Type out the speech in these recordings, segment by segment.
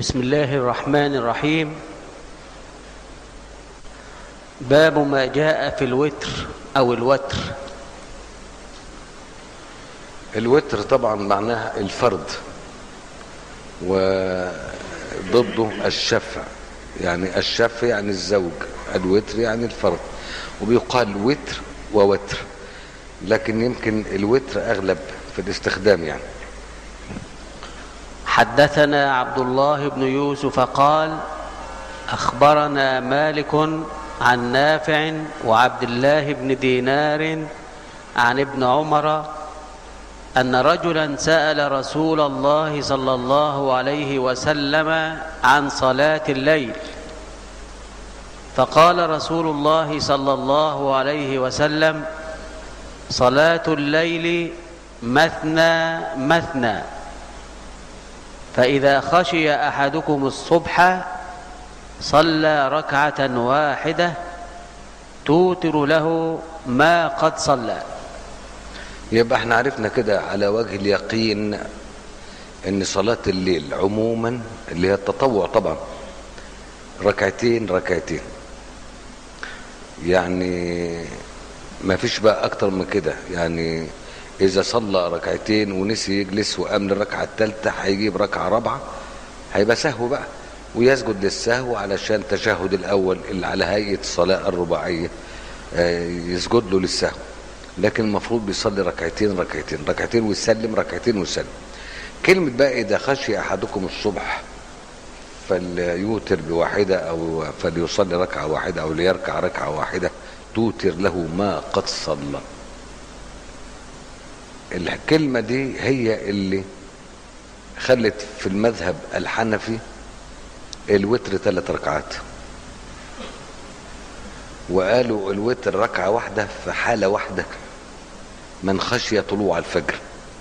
بسم الله الرحمن الرحيم باب ما جاء في الوتر أو الوتر الوتر طبعا معناها الفرد وضده الشفع يعني الشفع يعني الزوج الوتر يعني الفرد وبيقال وتر ووتر لكن يمكن الوتر أغلب في الاستخدام يعني حدثنا عبد الله بن يوسف قال أخبرنا مالك عن نافع وعبد الله بن دينار عن ابن عمر أن رجلا سأل رسول الله صلى الله عليه وسلم عن صلاة الليل فقال رسول الله صلى الله عليه وسلم صلاة الليل مثنى مثنى فإذا خشي أحدكم الصبح صلى ركعة واحدة توتر له ما قد صلى يبقى احنا عرفنا كده على وجه اليقين ان صلاة الليل عموما اللي هي التطوع طبعا ركعتين ركعتين يعني ما فيش بقى اكتر من كده يعني اذا صلى ركعتين ونسي يجلس وقام للركعه الثالثه هيجيب ركعه رابعه هيبقى سهو بقى ويسجد للسهو علشان التشهد الاول اللي على هيئه الصلاه الرباعيه يسجد له للسهو لكن المفروض بيصلي ركعتين ركعتين ركعتين ويسلم ركعتين ويسلم كلمة بقى إذا خشي أحدكم الصبح فليوتر بواحدة أو فليصلي ركعة واحدة أو ليركع ركعة واحدة توتر له ما قد صلى الكلمة دي هي اللي خلت في المذهب الحنفي الوتر ثلاث ركعات وقالوا الوتر ركعة واحدة في حالة واحدة من خشي طلوع الفجر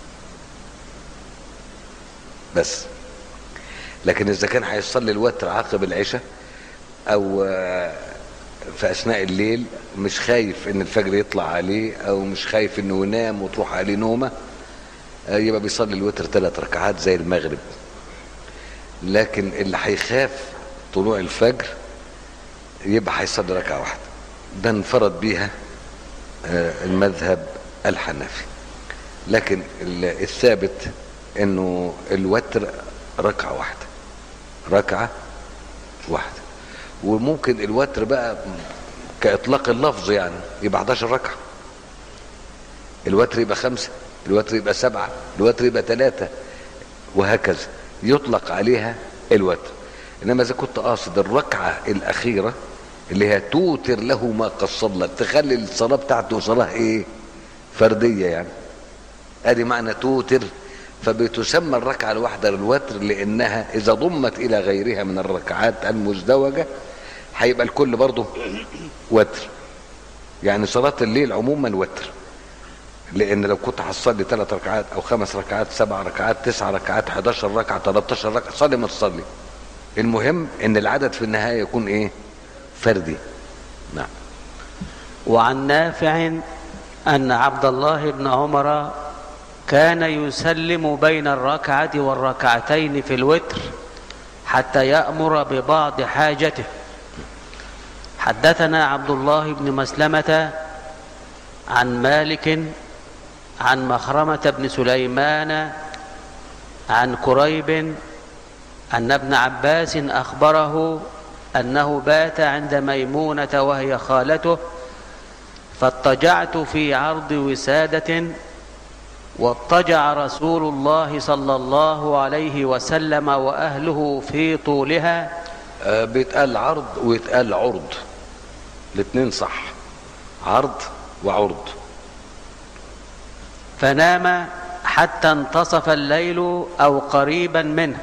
بس لكن إذا كان هيصلي الوتر عقب العشاء أو في أثناء الليل مش خايف إن الفجر يطلع عليه أو مش خايف إنه ينام وتروح عليه نومة يبقى بيصلي الوتر ثلاث ركعات زي المغرب لكن اللي هيخاف طلوع الفجر يبقى هيصلي ركعة واحدة ده انفرد بيها المذهب الحنفي لكن الثابت انه الوتر ركعة واحدة ركعة واحدة وممكن الوتر بقى كإطلاق اللفظ يعني يبقى 11 ركعة الوتر يبقى خمسة الوتر يبقى سبعة الوتر يبقى ثلاثة وهكذا يطلق عليها الوتر انما اذا كنت قاصد الركعة الاخيرة اللي هي توتر له ما قد صلى تخلي الصلاة بتاعته صلاة ايه فردية يعني ادي معنى توتر فبتسمى الركعة الواحدة الوتر لانها اذا ضمت الى غيرها من الركعات المزدوجة هيبقى الكل برضه وتر يعني صلاة الليل عموما وتر لان لو كنت هتصلي ثلاث ركعات او خمس ركعات سبع ركعات تسع ركعات 11 ركعة 13 ركعة صلي ما تصلي المهم ان العدد في النهاية يكون ايه فردي نعم وعن نافع أن عبد الله بن عمر كان يسلم بين الركعة والركعتين في الوتر حتى يأمر ببعض حاجته حدثنا عبد الله بن مسلمة عن مالك عن مخرمة بن سليمان عن كريب أن ابن عباس أخبره أنه بات عند ميمونة وهي خالته فاضطجعت في عرض وسادة واضطجع رسول الله صلى الله عليه وسلم وأهله في طولها آه بيتقال عرض ويتقال عرض الاثنين صح عرض وعرض فنام حتى انتصف الليل أو قريبا منه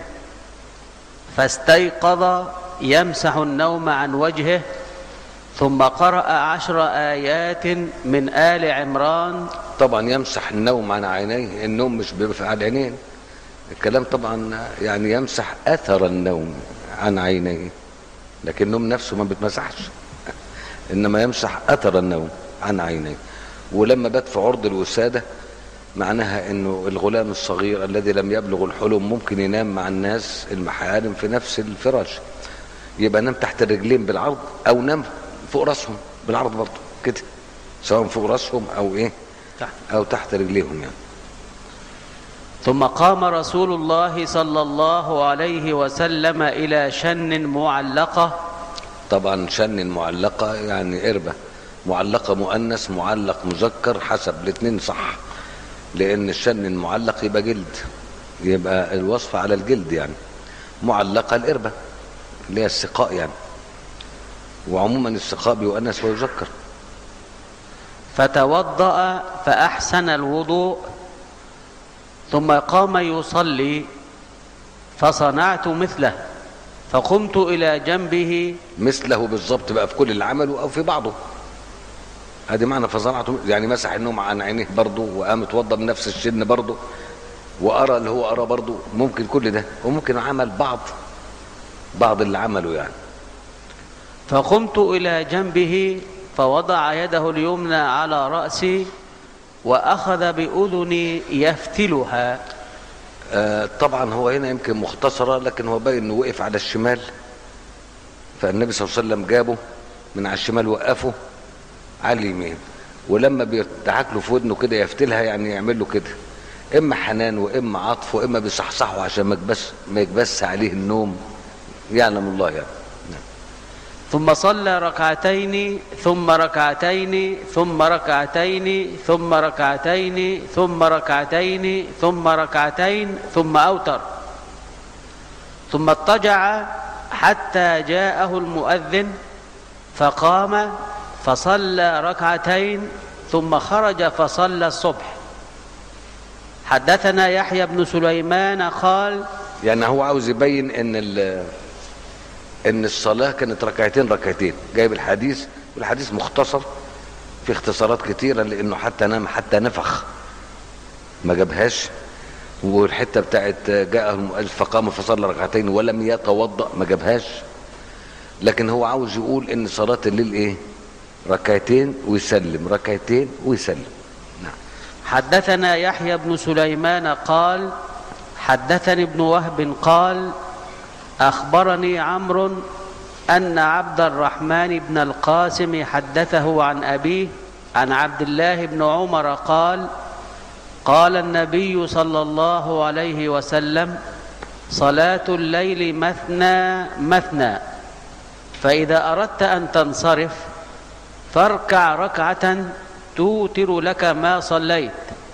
فاستيقظ يمسح النوم عن وجهه ثم قرأ عشر آيات من آل عمران طبعا يمسح النوم عن عينيه النوم مش بيبقى على العينين الكلام طبعا يعني يمسح أثر النوم عن عينيه لكن النوم نفسه ما بيتمسحش إنما يمسح أثر النوم عن عينيه ولما بات في عرض الوسادة معناها انه الغلام الصغير الذي لم يبلغ الحلم ممكن ينام مع الناس المحارم في نفس الفراش يبقى نام تحت الرجلين بالعرض او نام فوق راسهم بالعرض برضه كده سواء فوق راسهم او ايه تحت. او تحت رجليهم يعني ثم قام رسول الله صلى الله عليه وسلم إلى شن معلقة طبعا شن المعلقة يعني قربة معلقة مؤنث معلق مذكر حسب الاثنين صح لأن الشن المعلق يبقى جلد يبقى الوصف على الجلد يعني معلقة القربة اللي هي السقاء يعني وعموما السقاء بيؤنث ويذكر فتوضأ فأحسن الوضوء ثم قام يصلي فصنعت مثله فقمت إلى جنبه مثله بالظبط بقى في كل اللي عمله او في بعضه ادي معنى فصنعته يعني مسح النوم عن عينيه برضه وقام اتوضى بنفس الشن برضه وارى اللي هو ارى برضه ممكن كل ده وممكن عمل بعض بعض اللي عمله يعني فقمت إلى جنبه فوضع يده اليمنى على رأسي وأخذ بأذني يفتلها آه طبعا هو هنا يمكن مختصرة لكن هو باين انه وقف على الشمال فالنبي صلى الله عليه وسلم جابه من على الشمال وقفه على اليمين ولما بيدعك له في ودنه كده يفتلها يعني يعمل له كده اما حنان واما عطف واما بيصحصحه عشان ما يكبس ما يكبس عليه النوم يعلم الله يعني نعم. ثم صلى ركعتين ثم ركعتين ثم ركعتين ثم ركعتين ثم ركعتين ثم ركعتين ثم أوتر ثم اضطجع حتى جاءه المؤذن فقام فصلى ركعتين ثم خرج فصلى الصبح حدثنا يحيى بن سليمان قال يعني هو عاوز يبين ان ال- ان الصلاه كانت ركعتين ركعتين جايب الحديث والحديث مختصر في اختصارات كتيره لانه حتى نام حتى نفخ ما جابهاش والحته بتاعت جاءه المؤذن فقام فصلى ركعتين ولم يتوضا ما جابهاش لكن هو عاوز يقول ان صلاه الليل ايه ركعتين ويسلم ركعتين ويسلم نعم حدثنا يحيى بن سليمان قال حدثني ابن وهب قال اخبرني عمرو ان عبد الرحمن بن القاسم حدثه عن ابيه عن عبد الله بن عمر قال قال النبي صلى الله عليه وسلم صلاه الليل مثنى مثنى فاذا اردت ان تنصرف فاركع ركعه توتر لك ما صليت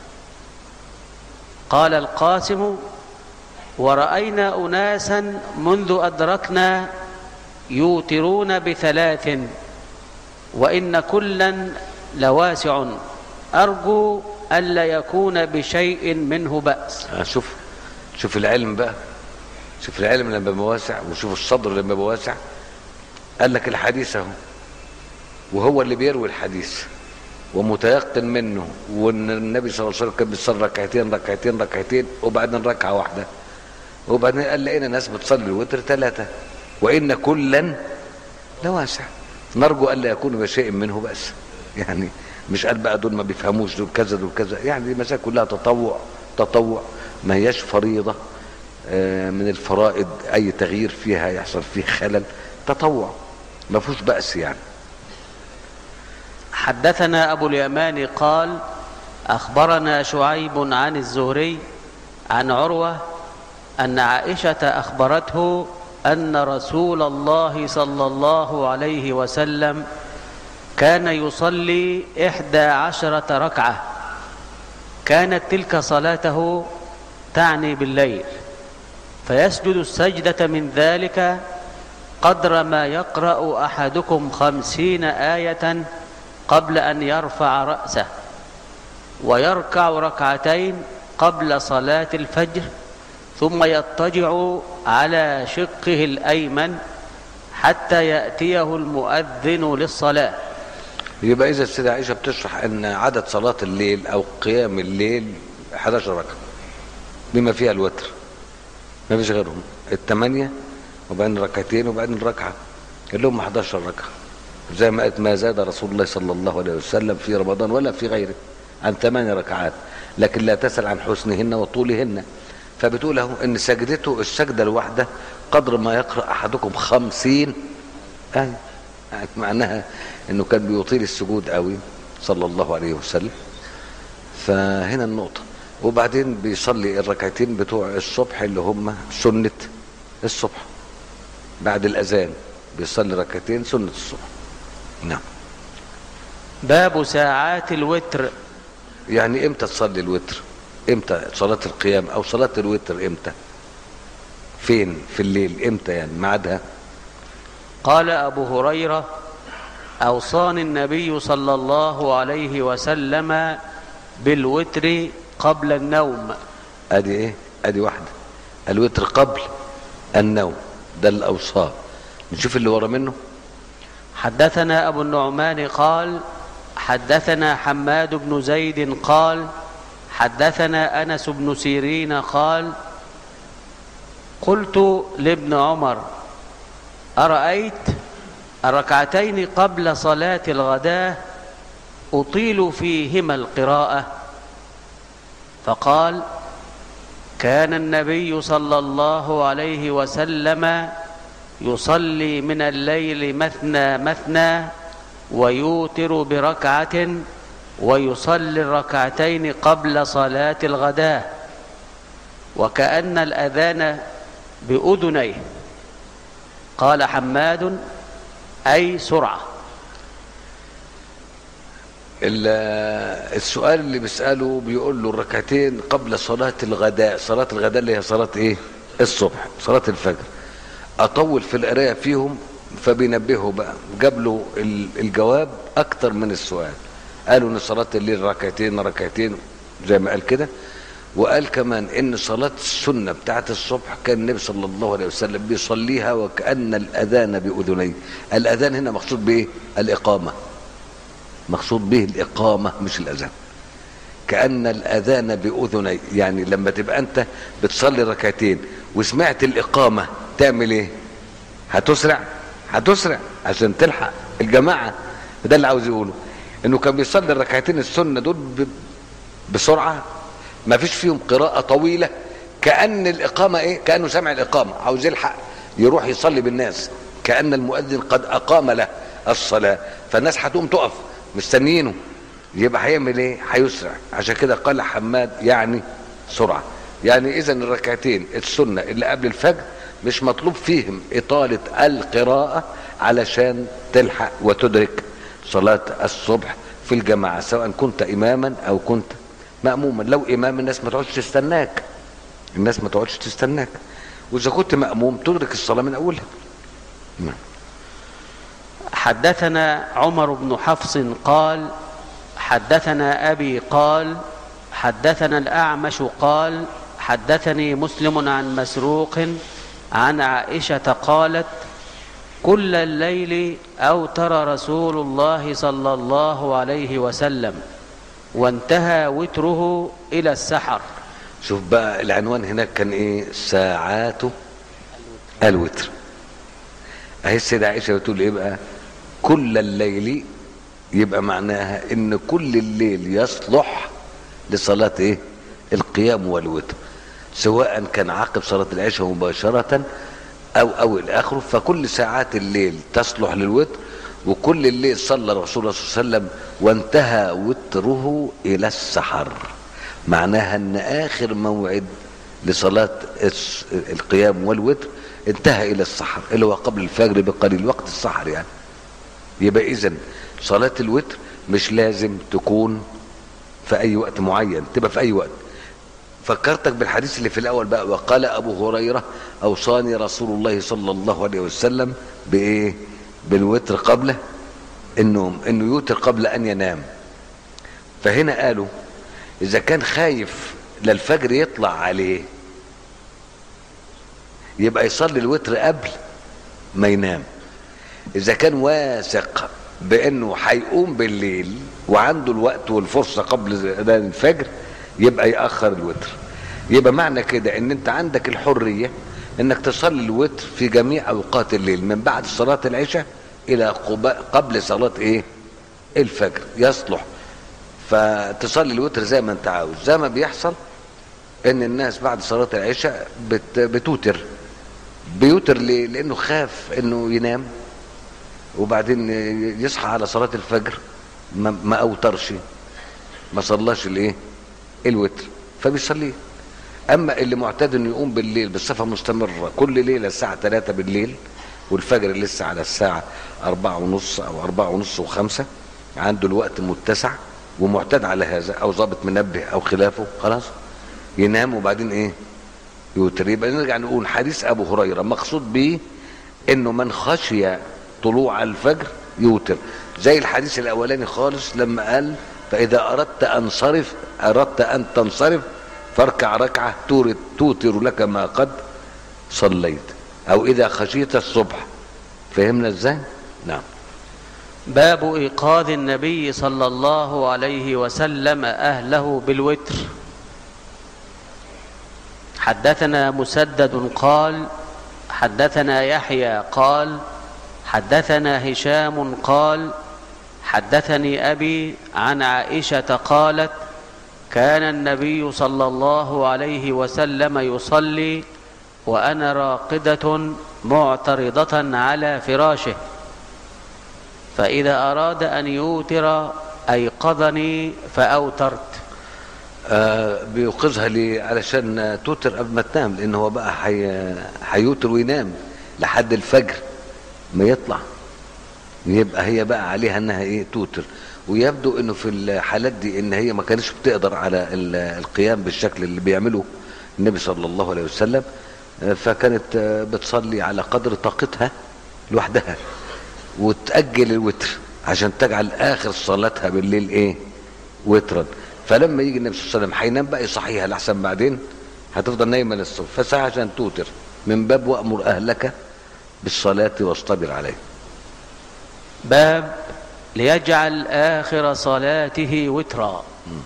قال القاسم ورأينا أناسا منذ أدركنا يوترون بثلاث وإن كلا لواسع أرجو ألا يكون بشيء منه بأس آه، شوف شوف العلم بقى شوف العلم لما يبقى واسع وشوف الصدر لما يبقى واسع قال لك الحديث اهو وهو اللي بيروي الحديث ومتيقن منه وان النبي صلى الله عليه وسلم كان بيصلي ركعتين ركعتين ركعتين وبعدين ركعه واحده وبعدين قال لقينا ناس بتصلي الوتر ثلاثه وان كلا لواسع نرجو الا يكون بشيء منه باس يعني مش قال بقى دول ما بيفهموش دول كذا دول كذا يعني دي مسائل كلها تطوع تطوع ما هياش فريضه آه، من الفرائض اي تغيير فيها يحصل فيه خلل تطوع ما فيهوش باس يعني حدثنا أبو اليمان قال أخبرنا شعيب عن الزهري عن عروة أن عائشة أخبرته أن رسول الله صلى الله عليه وسلم كان يصلي إحدى عشرة ركعة كانت تلك صلاته تعني بالليل فيسجد السجدة من ذلك قدر ما يقرأ أحدكم خمسين آية قبل أن يرفع رأسه ويركع ركعتين قبل صلاة الفجر ثم يضطجع على شقه الأيمن حتى يأتيه المؤذن للصلاة يبقى اذا السيده عائشه بتشرح ان عدد صلاه الليل او قيام الليل 11 ركعه بما فيها الوتر ما فيش غيرهم الثمانيه وبعدين ركعتين وبعدين ركعه قال لهم 11 ركعه زي ما قالت ما زاد رسول الله صلى الله عليه وسلم في رمضان ولا في غيره عن ثمان ركعات لكن لا تسأل عن حسنهن وطولهن فبتقول له ان سجدته السجدة الواحدة قدر ما يقرأ احدكم خمسين آية يعني معناها انه كان بيطيل السجود قوي صلى الله عليه وسلم فهنا النقطة وبعدين بيصلي الركعتين بتوع الصبح اللي هم سنة الصبح بعد الأذان بيصلي ركعتين سنة الصبح نعم باب ساعات الوتر يعني امتى تصلي الوتر امتى صلاة القيام او صلاة الوتر امتى فين في الليل امتى يعني ميعادها قال أبو هريرة أوصاني النبي صلى الله عليه وسلم بالوتر قبل النوم ادي ايه ادي واحدة الوتر قبل النوم ده الاوصاف نشوف اللي ورا منه حدثنا أبو النعمان قال حدثنا حماد بن زيد قال حدثنا أنس بن سيرين قال قلت لابن عمر أرأيت الركعتين قبل صلاة الغداة أطيل فيهما القراءة فقال كان النبي صلى الله عليه وسلم يصلي من الليل مثنى مثنى ويوتر بركعة ويصلي الركعتين قبل صلاة الغداة وكأن الأذان بأذنيه قال حماد أي سرعة ال- السؤال اللي بيسأله بيقول له الركعتين قبل صلاة الغداء صلاة الغداء اللي هي صلاة ايه الصبح صلاة الفجر اطول في القراية فيهم فبينبهه بقى جاب له ال- الجواب اكتر من السؤال قالوا ان صلاة الليل ركعتين ركعتين زي ما قال كده وقال كمان ان صلاة السنة بتاعت الصبح كان النبي صلى الله عليه وسلم بيصليها وكأن الاذان باذنيه الاذان هنا مقصود بايه الاقامة مقصود به الإقامة مش الأذان كأن الأذان بأذني يعني لما تبقى أنت بتصلي ركعتين وسمعت الإقامة تعمل إيه هتسرع هتسرع عشان تلحق الجماعة ده اللي عاوز يقوله إنه كان بيصلي الركعتين السنة دول ب- بسرعة ما فيش فيهم قراءة طويلة كأن الإقامة إيه كأنه سمع الإقامة عاوز يلحق يروح يصلي بالناس كأن المؤذن قد أقام له الصلاة فالناس هتقوم تقف مستنيينه يبقى هيعمل ايه هيسرع عشان كده قال حماد يعني سرعة يعني اذا الركعتين السنة اللي قبل الفجر مش مطلوب فيهم إطالة القراءة علشان تلحق وتدرك صلاة الصبح في الجماعة سواء كنت إماما أو كنت مأموما لو إمام الناس ما تقعدش تستناك الناس ما تقعدش تستناك وإذا كنت مأموم تدرك الصلاة من أولها نعم حدثنا عمر بن حفص قال حدثنا أبي قال حدثنا الأعمش قال حدثني مسلم عن مسروق عن عائشة قالت كل الليل أوتر رسول الله صلى الله عليه وسلم وانتهى وتره إلى السحر شوف بقى العنوان هناك كان ايه ساعات الوتر اهي السيدة عائشة بتقول ايه بقى كل الليل يبقى معناها ان كل الليل يصلح لصلاة ايه القيام والوتر سواء كان عقب صلاة العشاء مباشرة او او الى اخره فكل ساعات الليل تصلح للوتر وكل الليل صلى الرسول صلى الله عليه وسلم وانتهى وتره الى السحر معناها ان اخر موعد لصلاة الس- القيام والوتر انتهى الى السحر اللي هو قبل الفجر بقليل وقت السحر يعني يبقى اذا صلاة الوتر مش لازم تكون في اي وقت معين تبقى في اي وقت فكرتك بالحديث اللي في الاول بقى وقال ابو هريرة اوصاني رسول الله صلى الله عليه وسلم بايه بالوتر قبل النوم انه يوتر قبل ان ينام فهنا قالوا اذا كان خايف للفجر يطلع عليه يبقى يصلي الوتر قبل ما ينام اذا كان واثق بانه هيقوم بالليل وعنده الوقت والفرصه قبل اذان الفجر يبقى ياخر الوتر يبقى معنى كده ان انت عندك الحريه انك تصلي الوتر في جميع اوقات الليل من بعد صلاه العشاء الى قبا- قبل صلاه ايه الفجر يصلح فتصلي الوتر زي ما انت عاوز زي ما بيحصل ان الناس بعد صلاة العشاء بت بتوتر بيوتر ليه لانه خاف انه ينام وبعدين يصحى على صلاة الفجر ما, ما اوترش ما صلاش الايه الوتر فبيصليه اما اللي معتاد انه يقوم بالليل بصفه مستمره كل ليله الساعه 3 بالليل والفجر لسه على الساعه 4 ونص او 4 ونص و5 عنده الوقت متسع ومعتاد على هذا او ضابط منبه او خلافه خلاص ينام وبعدين ايه يوتر يبقى نرجع نقول حديث ابو هريره مقصود به انه من خشي طلوع الفجر يوتر زي الحديث الاولاني خالص لما قال فاذا اردت انصرف اردت ان تنصرف فاركع ركعه تور- توتر لك ما قد صليت او اذا خشيت الصبح فهمنا ازاي نعم باب ايقاظ النبي صلى الله عليه وسلم اهله بالوتر حدثنا مسدد قال حدثنا يحيى قال حدثنا هشام قال حدثني ابي عن عائشه قالت كان النبي صلى الله عليه وسلم يصلي وانا راقده معترضه على فراشه فاذا اراد ان يوتر ايقظني فاوترت آه بيوقظها ليه علشان توتر قبل ما تنام لان هو بقى حي... هيوتر وينام لحد الفجر ما يطلع يبقى هي بقى عليها انها ايه توتر ويبدو انه في الحالات دي ان هي ما كانتش بتقدر على ال- القيام بالشكل اللي بيعمله النبي صلى الله عليه وسلم آه، فكانت آه، بتصلي على قدر طاقتها لوحدها وتأجل الوتر عشان تجعل آخر صلاتها بالليل إيه؟ وترا فلما يجي النبي صلى الله عليه وسلم هينام بقى يصحيها لأحسن بعدين هتفضل نايمة للصبح فساعة عشان توتر من باب وأمر أهلك بالصلاة واصطبر عليه باب ليجعل آخر صلاته وترا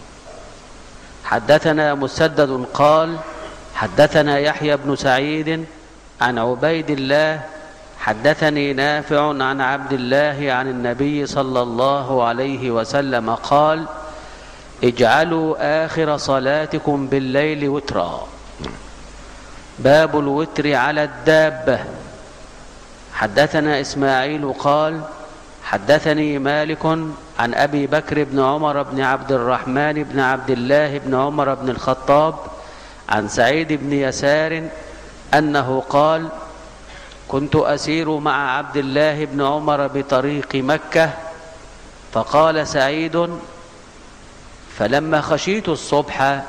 حدثنا مسدد قال حدثنا يحيى بن سعيد عن عبيد الله حدثني نافع عن عبد الله عن النبي صلى الله عليه وسلم قال اجعلوا آخر صلاتكم بالليل وترا باب الوتر على الدابة حدثنا إسماعيل قال حدثني مالك عن أبي بكر بن عمر بن عبد الرحمن بن عبد الله بن عمر بن الخطاب عن سعيد بن يسار أنه قال كنت أسير مع عبد الله بن عمر بطريق مكة فقال سعيد فلما خشيت الصبح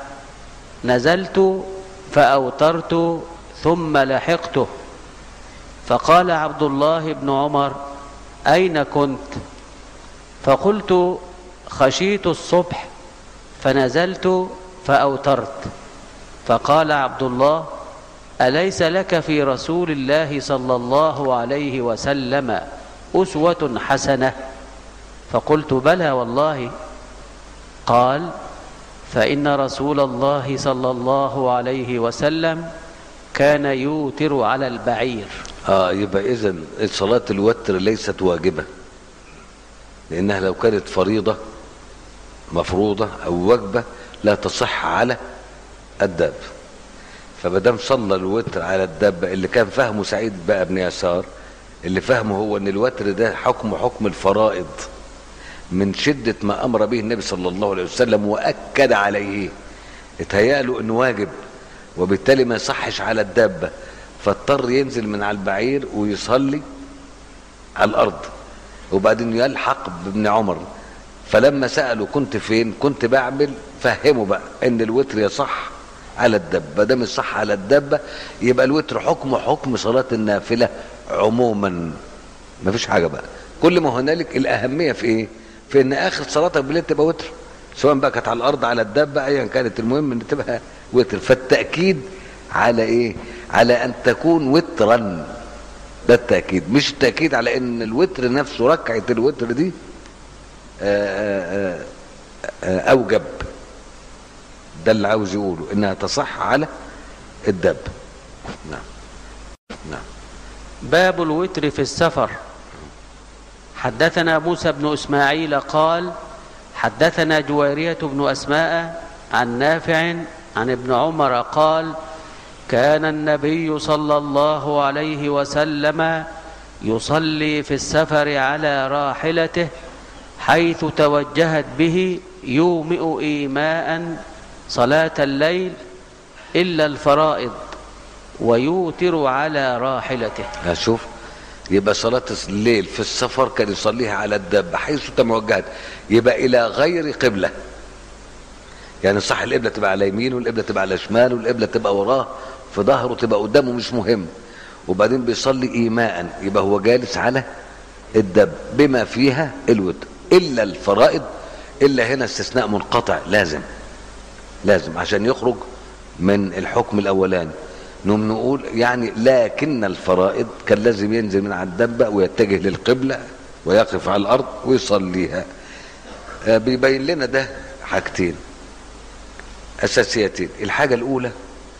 نزلت فأوترت ثم لحقته فقال عبد الله بن عمر أين كنت فقلت خشيت الصبح فنزلت فأوترت فقال عبد الله أليس لك في رسول الله صلى الله عليه وسلم أسوة حسنة فقلت بلى والله قال فإن رسول الله صلى الله عليه وسلم كان يوتر على البعير اه يبقى اذا صلاة الوتر ليست واجبة لانها لو كانت فريضة مفروضة او واجبة لا تصح على الداب فمادام صلى الوتر على الدابة اللي كان فهمه سعيد بقى بن يسار اللي فهمه هو ان الوتر ده حكم حكم الفرائض من شدة ما امر به النبي صلى الله عليه وسلم واكد عليه اتهيأ انه واجب وبالتالي ما يصحش على الدابة فاضطر ينزل من على البعير ويصلي على الارض وبعدين يلحق بابن عمر فلما سأله كنت فين كنت بعمل فهمه بقى ان الوتر يصح على الدبة دام يصح على الدبة يبقى الوتر حكمه حكم صلاة النافلة عموما ما فيش حاجة بقى كل ما هنالك الأهمية في ايه في ان اخر صلاتك بالليل تبقى وتر سواء بقى كانت على الارض على الدابة ايا كانت المهم ان تبقى وتر فالتأكيد على ايه على ان تكون وترا ده التأكيد مش التأكيد على ان الوتر نفسه ركعة الوتر دي آآ آآ آآ اوجب ده اللي عاوز يقوله انها تصح على الدب نعم نعم باب الوتر في السفر حدثنا موسى بن اسماعيل قال حدثنا جويرية بن أسماء عن نافع عن ابن عمر قال كان النبي صلى الله عليه وسلم يصلي في السفر على راحلته حيث توجهت به يومئ إيماء صلاة الليل إلا الفرائض ويوتر على راحلته هشوف يبقى صلاة الليل في السفر كان يصليها على الدابة حيث توجهت يبقى إلى غير قبلة يعني صح القبلة تبقى على يمينه والقبلة تبقى على شماله والقبلة تبقى وراه في ظهره تبقى قدامه مش مهم وبعدين بيصلي إيماء يبقى هو جالس على الدب بما فيها الوتر إلا الفرائض إلا هنا استثناء منقطع لازم لازم عشان يخرج من الحكم الأولاني نقوم نقول يعني لكن الفرائض كان لازم ينزل من على الدبة ويتجه للقبلة ويقف على الأرض ويصليها آه، بيبين لنا ده حاجتين أساسيتين الحاجة الأولى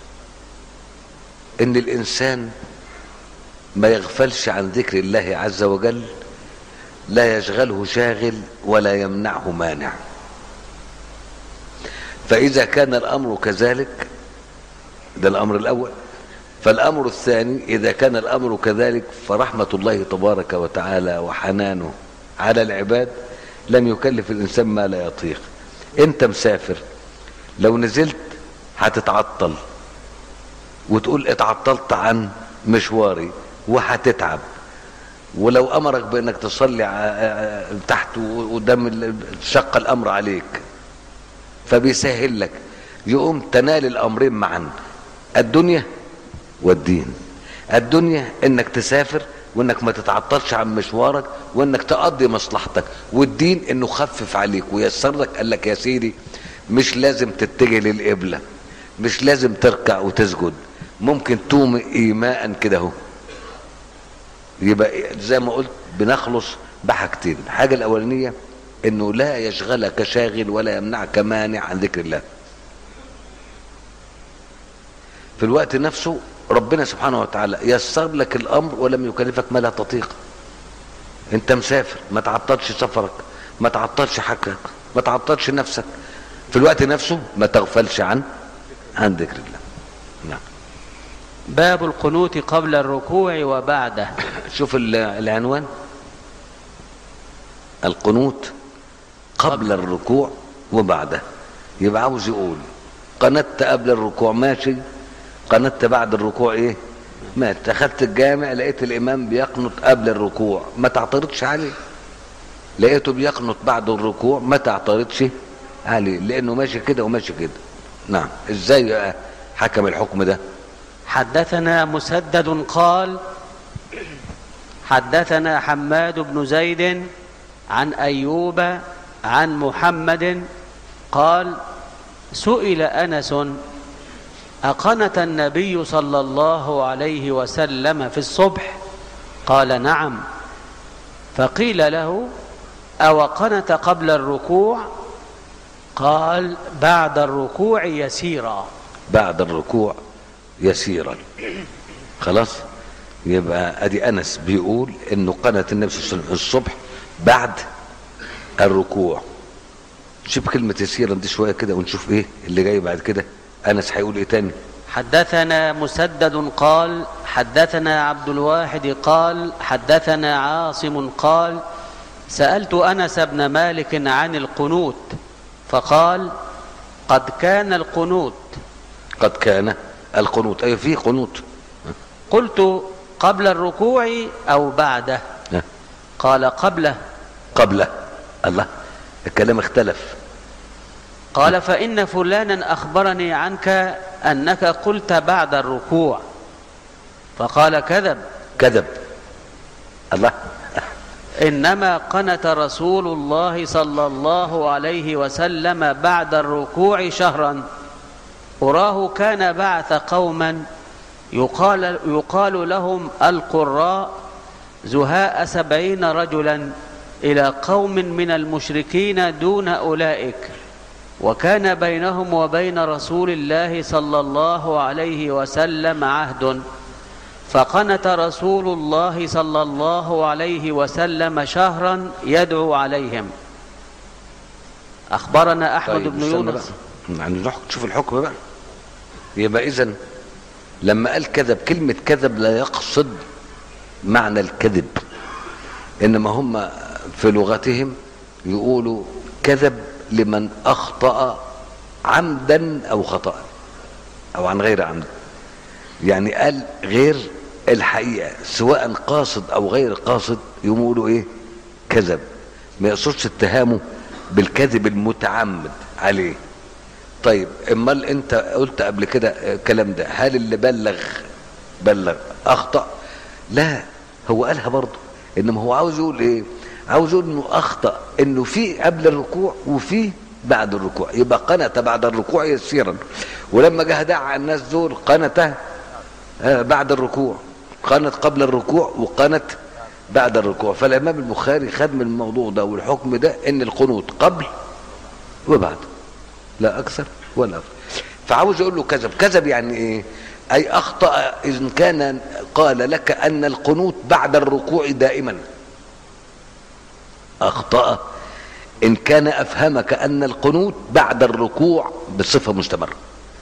إن الإنسان ما يغفلش عن ذكر الله عز وجل لا يشغله شاغل ولا يمنعه مانع فإذا كان الأمر كذلك ده الأمر الأول فالأمر الثاني إذا كان الأمر كذلك فرحمة الله تبارك وتعالى وحنانه على العباد لم يكلف الإنسان ما لا يطيق أنت مسافر لو نزلت هتتعطل وتقول اتعطلت عن مشواري وهتتعب ولو امرك بانك تصلي ع- تحت قدام ال- شق الامر عليك فبيسهل لك يقوم تنال الامرين معا الدنيا والدين الدنيا انك تسافر وانك ما تتعطلش عن مشوارك وانك تقضي مصلحتك والدين انه خفف عليك ويسر لك قال لك يا سيدي مش لازم تتجه للقبله مش لازم تركع وتسجد ممكن توم ايماء كده اهو يبقى زي ما قلت بنخلص بحاجتين الحاجه الاولانيه انه لا يشغلك شاغل ولا يمنعك مانع عن ذكر الله في الوقت نفسه ربنا سبحانه وتعالى يسر لك الامر ولم يكلفك ما لا تطيق انت مسافر ما تعطلش سفرك ما تعطلش حقك ما تعطلش نفسك في الوقت نفسه ما تغفلش عن عن ذكر الله نعم باب القنوت قبل الركوع وبعده شوف ال- العنوان القنوت قبل الركوع وبعده يبقى عاوز يقول قنت قبل الركوع ماشي قنت بعد الركوع ايه ما دخلت الجامع لقيت الامام بيقنط قبل الركوع ما تعترضش عليه لقيته بيقنط بعد الركوع ما تعترضش عليه لانه ماشي كده وماشي كده نعم ازاي بقى حكم الحكم ده حدثنا مسدد قال حدثنا حماد بن زيد عن ايوب عن محمد قال سئل انس اقنت النبي صلى الله عليه وسلم في الصبح قال نعم فقيل له او قنت قبل الركوع قال بعد الركوع يسيرا بعد الركوع يسيرا خلاص يبقى ادي انس بيقول انه قنت النبي صلى الله عليه وسلم الصبح بعد الركوع شوف كلمة يسيرا دي شوية كده ونشوف ايه اللي جاي بعد كده انس هيقول ايه تاني حدثنا مسدد قال حدثنا عبد الواحد قال حدثنا عاصم قال سألت أنس بن مالك عن القنوت فقال قد كان القنوت قد كان القنوت اي في قنوت قلت قبل الركوع أو بعده ها، قال قبله قبله الله الكلام اختلف قال فإن فلانا أخبرني عنك أنك قلت بعد الركوع فقال كذب كذب الله انما قنت رسول الله صلى الله عليه وسلم بعد الركوع شهرا اراه كان بعث قوما يقال, يقال لهم القراء زهاء سبعين رجلا الى قوم من المشركين دون اولئك وكان بينهم وبين رسول الله صلى الله عليه وسلم عهد فقنت رسول الله صلى الله عليه وسلم شهرا يدعو عليهم أخبرنا أحمد طيب بن استنى يونس بقى. يعني نروح نشوف الحكم بقى يبقى اذا لما قال كذب كلمة كذب لا يقصد معنى الكذب انما هم في لغتهم يقولوا كذب لمن اخطأ عمدا او خطأ او عن غير عمد يعني قال غير الحقيقة سواء قاصد او غير قاصد يقولوا ايه كذب ما يقصدش اتهامه بالكذب المتعمد عليه طيب امال انت قلت قبل كده الكلام ده هل اللي بلغ بلغ اخطا لا هو قالها برضه انما هو عاوز يقول ايه عاوز يقول انه اخطا انه في قبل الركوع وفي بعد الركوع يبقى قنت بعد الركوع يسيرا ولما جه دعا الناس دول قنت آه، بعد الركوع قنت قبل الركوع وقنت بعد الركوع فالامام البخاري خد من الموضوع ده والحكم ده ان القنوت قبل وبعد لا اكثر ولا أقل. فعاوز يقول له كذب كذب يعني ايه اي اخطا اذا كان قال لك ان القنوت بعد الركوع دائما اخطا ان كان افهمك ان القنوت بعد الركوع بصفه مستمره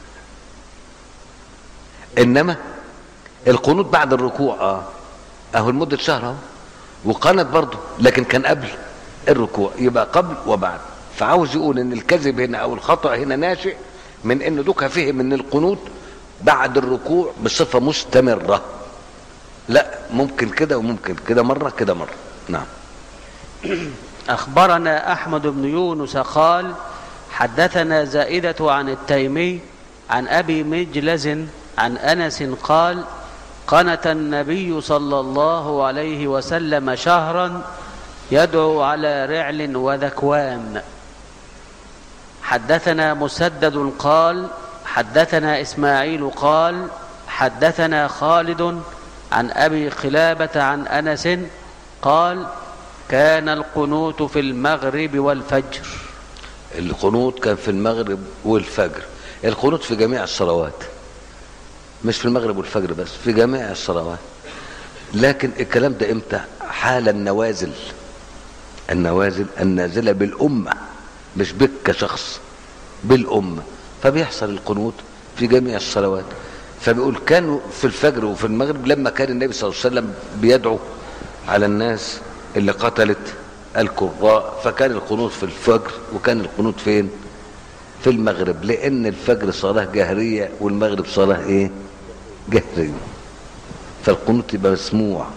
انما القنوت بعد الركوع اه اهو لمده شهر اهو وقنت برضه لكن كان قبل الركوع يبقى قبل وبعد فعاوز يقول ان الكذب هنا او الخطا هنا ناشئ من ان دوكا فهم ان القنوت بعد الركوع بصفه مستمره لا ممكن كده وممكن كده مره كده مره نعم أخبرنا أحمد بن يونس قال حدثنا زائدة عن التيمي عن أبي مجلز عن أنس قال قنت النبي صلى الله عليه وسلم شهرا يدعو على رعل وذكوان حدثنا مسدد قال حدثنا إسماعيل قال حدثنا خالد عن أبي قلابة عن أنس قال كان القنوت في المغرب والفجر القنوت كان في المغرب والفجر القنوت في جميع الصلوات مش في المغرب والفجر بس في جميع الصلوات لكن الكلام ده امتى حال النوازل النوازل النازله بالامه مش بك كشخص بالامه فبيحصل القنوت في جميع الصلوات فبيقول كانوا في الفجر وفي المغرب لما كان النبي صلى الله عليه وسلم بيدعو على الناس اللي قتلت القراء فكان القنوت في الفجر وكان القنوت فين في المغرب لان الفجر صلاه جهريه والمغرب صلاه ايه جهريه فالقنوت يبقى مسموع